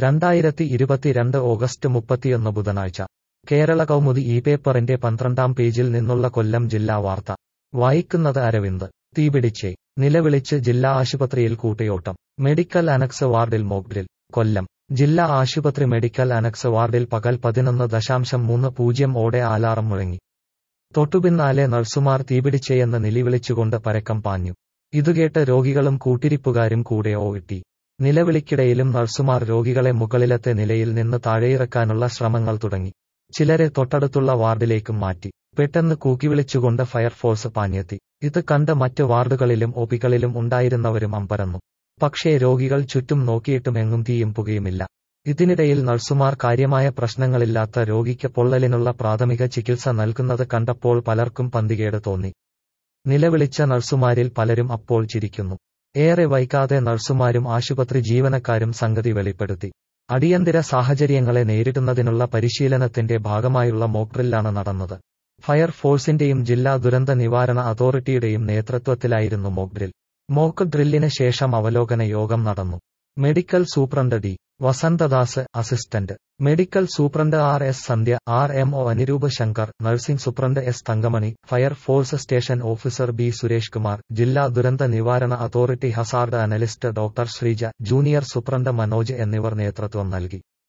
രണ്ടായിരത്തി ഇരുപത്തിരണ്ട് ഓഗസ്റ്റ് മുപ്പത്തിയൊന്ന് ബുധനാഴ്ച കേരള കൗമുദി ഈ പേപ്പറിന്റെ പന്ത്രണ്ടാം പേജിൽ നിന്നുള്ള കൊല്ലം ജില്ലാ വാർത്ത വായിക്കുന്നത് അരവിന്ദ് തീപിടിച്ചേ നിലവിളിച്ച് ജില്ലാ ആശുപത്രിയിൽ കൂട്ടയോട്ടം മെഡിക്കൽ അനക്സ് വാർഡിൽ മോക്ഡ്രിൽ കൊല്ലം ജില്ലാ ആശുപത്രി മെഡിക്കൽ അനക്സ് വാർഡിൽ പകൽ പതിനൊന്ന് ദശാംശം മൂന്ന് പൂജ്യം ഓടെ അലാറം മുഴങ്ങി തൊട്ടുപിന്നാലെ നഴ്സുമാർ തീപിടിച്ചെയെന്ന് നിലവിളിച്ചുകൊണ്ട് പരക്കം പാഞ്ഞു ഇതുകേട്ട് രോഗികളും കൂട്ടിരിപ്പുകാരും കൂടെ ഓട്ടി നിലവിളിക്കിടയിലും നഴ്സുമാർ രോഗികളെ മുകളിലത്തെ നിലയിൽ നിന്ന് താഴെയിറക്കാനുള്ള ശ്രമങ്ങൾ തുടങ്ങി ചിലരെ തൊട്ടടുത്തുള്ള വാർഡിലേക്കും മാറ്റി പെട്ടെന്ന് കൂക്കിവിളിച്ചുകൊണ്ട് ഫയർഫോഴ്സ് പാഞ്ഞെത്തി ഇത് കണ്ട് മറ്റ് വാർഡുകളിലും ഒപികളിലും ഉണ്ടായിരുന്നവരും അമ്പരന്നു പക്ഷേ രോഗികൾ ചുറ്റും നോക്കിയിട്ടും എങ്ങും തീയും പുകയുമില്ല ഇതിനിടയിൽ നഴ്സുമാർ കാര്യമായ പ്രശ്നങ്ങളില്ലാത്ത രോഗിക്ക് പൊള്ളലിനുള്ള പ്രാഥമിക ചികിത്സ നൽകുന്നത് കണ്ടപ്പോൾ പലർക്കും പന്തികേട് തോന്നി നിലവിളിച്ച നഴ്സുമാരിൽ പലരും അപ്പോൾ ചിരിക്കുന്നു ഏറെ വൈകാതെ നഴ്സുമാരും ആശുപത്രി ജീവനക്കാരും സംഗതി വെളിപ്പെടുത്തി അടിയന്തര സാഹചര്യങ്ങളെ നേരിടുന്നതിനുള്ള പരിശീലനത്തിന്റെ ഭാഗമായുള്ള മോക്ഡ്രില്ലാണ് നടന്നത് ഫയർഫോഴ്സിന്റെയും ജില്ലാ ദുരന്ത നിവാരണ അതോറിറ്റിയുടെയും നേതൃത്വത്തിലായിരുന്നു മോക്ഡ്രിൽ മോക്ക് ഡ്രില്ലിന് ശേഷം അവലോകന യോഗം നടന്നു medical superintendent D Vasanthadas assistant medical superintendent R S Sandhya R M O Anirup Shankar nursing superintendent S Thankamani fire force station officer B Suresh Kumar ജില്ലാ ദുരന്ത നിവാരണ authority hazard analyst doctor Sreeja junior superintendent Manoj എന്നിവർ നേതൃത്വം നൽകി